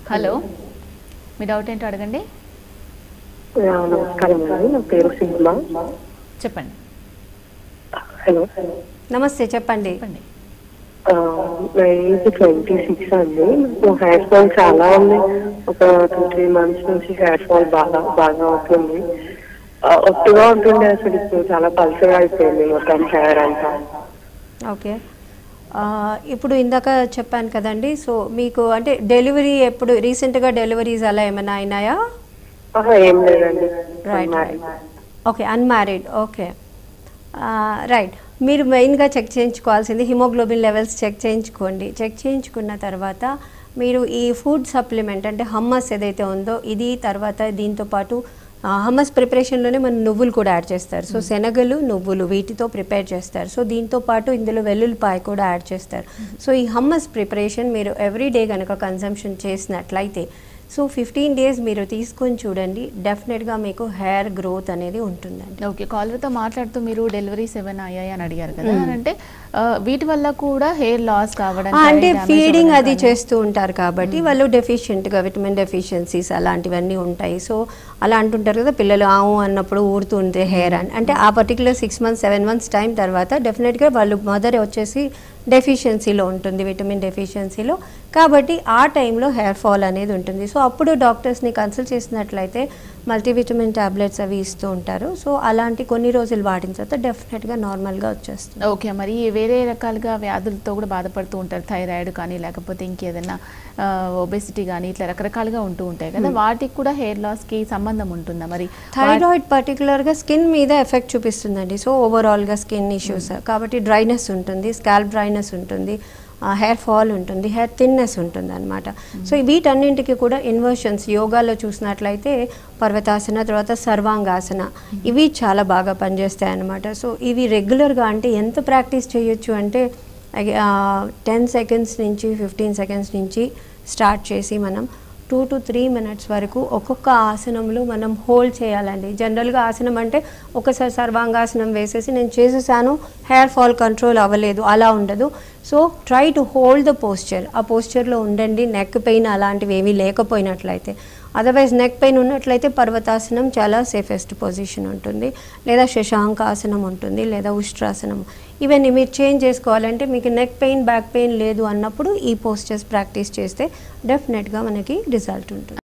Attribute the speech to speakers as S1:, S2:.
S1: hello మీ doubt ఏంటో అడగండి
S2: ఆ, నమస్కారం అండి నా పేరు సింహ
S1: చెప్పండి
S2: హలో
S3: నమస్తే చెప్పండి
S1: చెప్పండి
S2: ఆ, నా ఏజ్ ట్వంటీ సిక్స్ అండి నాకు హెయిర్ ఫాల్ చాలా ఉంది ఒక టూ త్రీ మంత్స్ నుంచి హెయిర్ ఫాల్ బాగా బాగా అవుతుంది ఆ, ఒట్టుగా ఉంటుండే అసలు ఇప్పుడు చాలా పల్సగా అయిపోయింది మొత్తం హెయిర్ అంతా
S3: ఓకే ఆ, ఇప్పుడు ఇందాక చెప్పాను కదండి సో మీకు అంటే డెలివరీ ఎప్పుడు రీసెంట్గా డెలివరీస్ అలా ఏమైనా అయినాయా
S2: ఆహా, ఏం లేదండి
S3: right right okay unmarried okay right మీరు మెయిన్గా చెక్ చేయించుకోవాల్సింది హిమోగ్లోబిన్ లెవెల్స్ చెక్ చేయించుకోండి చెక్ చేయించుకున్న తర్వాత మీరు ఈ ఫుడ్ సప్లిమెంట్ అంటే హమ్మస్ ఏదైతే ఉందో ఇది తర్వాత దీంతో పాటు ఆ, హమ్మస్ ప్రిపరేషన్లోనే మనం నువ్వులు కూడా యాడ్ చేస్తారు సో శనగలు నువ్వులు వీటితో ప్రిపేర్ చేస్తారు సో దీంతో పాటు ఇందులో వెల్లుల్లిపాయ కూడా యాడ్ చేస్తారు సో ఈ హమ్మస్ ప్రిపరేషన్ మీరు ఎవ్రీ డే కనుక కన్సంప్షన్ చేసినట్లయితే సో ఫిఫ్టీన్ డేస్ మీరు తీసుకొని చూడండి డెఫినెట్గా మీకు హెయిర్ గ్రోత్ అనేది ఉంటుందండి
S1: ఓకే కాలర్తో మాట్లాడుతూ మీరు డెలివరీస్ ఏమైనా అయ్యాయి అని అడిగారు కదా అని అంటే ఆ, వీటి వల్ల కూడా హెయిర్ లాస్ కావడం
S3: ఆ, అంటే
S1: hair damage
S3: ఫీడింగ్
S1: అవ్వడం
S3: అది
S1: కానీ-
S3: చేస్తూ ఉంటారు కాబట్టి వాళ్ళు డెఫిషియెంట్గా విటమిన్ డెఫిషియన్సీస్ అలాంటివన్నీ ఉంటాయి సో అలా అంటుంటారు కదా పిల్లలు ఆవు అన్నప్పుడు ఊరుతూ ఉంటే హెయిర్ అని అంటే ఆ particular six months seven months time తర్వాత డెఫినెట్గా వాళ్ళు మదర్ వచ్చేసి డెఫిషియన్సీలో ఉంటుంది విటమిన్ డెఫిషియన్సీలో కాబట్టి ఆ టైంలో హెయిర్ ఫాల్ అనేది ఉంటుంది సో అప్పుడు డాక్టర్స్ని కన్సల్ట్ చేసినట్లయితే మల్టీవిటమిన్ టాబ్లెట్స్ అవి ఇస్తూ ఉంటారు సో అలాంటి కొన్ని రోజులు వాడిన తర్వాత డెఫినెట్గా నార్మల్గా వచ్చేస్తుంది
S1: ఓకే మరి వేరే రకాలుగా వ్యాధులతో కూడా బాధపడుతూ ఉంటారు థైరాయిడ్ కానీ లేకపోతే ఇంకేదైనా ఒబెసిటీ కానీ ఇట్లా రకరకాలుగా ఉంటూ ఉంటాయి కదా వాటికి కూడా హెయిర్ లాస్ కి సంబంధం ఉంటుందా మరి
S3: థైరాయిడ్ పర్టికులర్గా స్కిన్ మీద ఎఫెక్ట్ చూపిస్తుందండి సో ఓవరాల్గా స్కిన్ ఇష్యూస్ కాబట్టి డ్రైనెస్ ఉంటుంది స్కాల్ప్ డ్రైనెస్ ఉంటుంది హెయిర్ ఫాల్ ఉంటుంది హెయిర్ థిన్నెస్ ఉంటుంది అనమాట సో వీటన్నింటికి కూడా ఇన్వర్షన్స్ యోగాలో చూసినట్లయితే పర్వతాసన తర్వాత సర్వాంగాసన ఇవి చాలా బాగా పనిచేస్తాయి అన్నమాట సో ఇవి రెగ్యులర్గా అంటే ఎంత ప్రాక్టీస్ చేయొచ్చు అంటే టెన్ సెకండ్స్ నుంచి ఫిఫ్టీన్ సెకండ్స్ నుంచి స్టార్ట్ చేసి మనం టూ టు త్రీ మినిట్స్ వరకు ఒక్కొక్క ఆసనంలో మనం హోల్డ్ చేయాలండి జనరల్గా ఆసనం అంటే ఒకసారి సర్వాంగాసనం వేసేసి నేను చేసేసాను హెయిర్ ఫాల్ కంట్రోల్ అవ్వలేదు అలా ఉండదు so try to hold the posture ఆ పోస్చర్లో ఉండండి నెక్ పెయిన్ అలాంటివి ఏమీ లేకపోయినట్లయితే అదర్వైజ్ నెక్ పెయిన్ ఉన్నట్లయితే పర్వతాసనం చాలా సేఫెస్ట్ పొజిషన్ ఉంటుంది లేదా శశాంకాసనం ఉంటుంది లేదా ఉష్ట్రాసనం ఇవన్నీ మీరు చేంజ్ చేసుకోవాలంటే మీకు నెక్ పెయిన్ బ్యాక్ పెయిన్ లేదు అన్నప్పుడు ఈ పోస్చర్స్ ప్రాక్టీస్ చేస్తే డెఫినెట్గా మనకి రిజల్ట్ ఉంటుంది